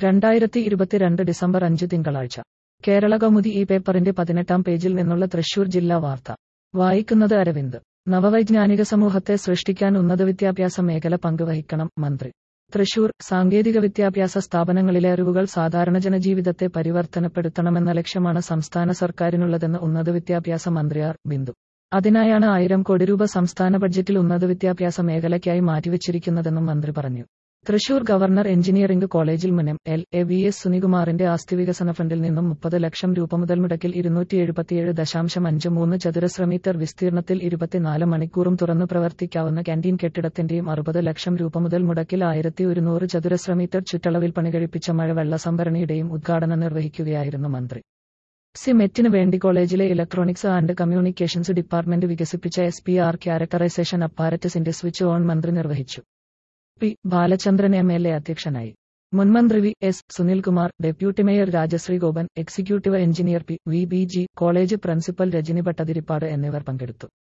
രണ്ടായിരത്തി ഇരുപത്തിരണ്ട് ഡിസംബർ അഞ്ച് തിങ്കളാഴ്ച കേരള കൗമുദി ഈ പേപ്പറിന്റെ പതിനെട്ടാം പേജിൽ നിന്നുള്ള തൃശൂർ ജില്ലാ വാർത്ത വായിക്കുന്നത് അരവിന്ദ് നവവൈജ്ഞാനിക സമൂഹത്തെ സൃഷ്ടിക്കാൻ ഉന്നത വിദ്യാഭ്യാസ മേഖല പങ്കുവഹിക്കണം മന്ത്രി തൃശൂർ സാങ്കേതിക വിദ്യാഭ്യാസ സ്ഥാപനങ്ങളിലെ അറിവുകൾ സാധാരണ ജനജീവിതത്തെ പരിവർത്തനപ്പെടുത്തണമെന്ന ലക്ഷ്യമാണ് സംസ്ഥാന സർക്കാരിനുള്ളതെന്ന് ഉന്നത വിദ്യാഭ്യാസ മന്ത്രി ആർ ബിന്ദു അതിനായാണ് ആയിരം കോടി രൂപ സംസ്ഥാന ബഡ്ജറ്റിൽ ഉന്നത വിദ്യാഭ്യാസ മേഖലയ്ക്കായി മാറ്റിവെച്ചിരിക്കുന്നതെന്നും മന്ത്രി പറഞ്ഞു തൃശൂർ ഗവർണർ എഞ്ചിനീയറിംഗ് കോളേജിൽ മുനം എൽ എ വി എസ് സുനികുമാറിന്റെ ആസ്തി വികസന ഫണ്ടിൽ നിന്നും മുപ്പത് ലക്ഷം രൂപ മുതൽ മുടക്കിൽ ഇരുന്നൂറ്റി എഴുപത്തിയേഴ് ദശാംശം അഞ്ച് മൂന്ന് ചതുരശ്ര മീറ്റർ വിസ്തീർണത്തിൽ ഇരുപത്തിനാല് മണിക്കൂറും തുറന്നു പ്രവർത്തിക്കാവുന്ന ക്യാന്റീൻ കെട്ടിടത്തിന്റെയും അറുപത് ലക്ഷം രൂപ മുതൽ മുടക്കിൽ ആയിരത്തി ഒരുന്നൂറ് ചതുരശ്ര മീറ്റർ ചുറ്റളവിൽ പണികഴിപ്പിച്ച മഴവെള്ള സംഭരണിയുടെയും ഉദ്ഘാടനം നിർവഹിക്കുകയായിരുന്നു മന്ത്രി സിമെറ്റിന് വേണ്ടി കോളേജിലെ ഇലക്ട്രോണിക്സ് ആൻഡ് കമ്മ്യൂണിക്കേഷൻസ് ഡിപ്പാർട്ട്മെന്റ് വികസിപ്പിച്ച എസ് പി ആർ ക്യാരക്ടറൈസേഷൻ അപ്പാരറ്റസിന്റെ സ്വിച്ച് ഓൺ മന്ത്രി നിർവഹിച്ചു P Balachandran M L A അധ്യക്ഷനായി മുൻമന്ത്രി V S Sunilkumar deputy mayor Rajashree Gopan executive engineer P V B G college principal Rajani Bhattathiripad എന്നിവർ പങ്കെടുത്തു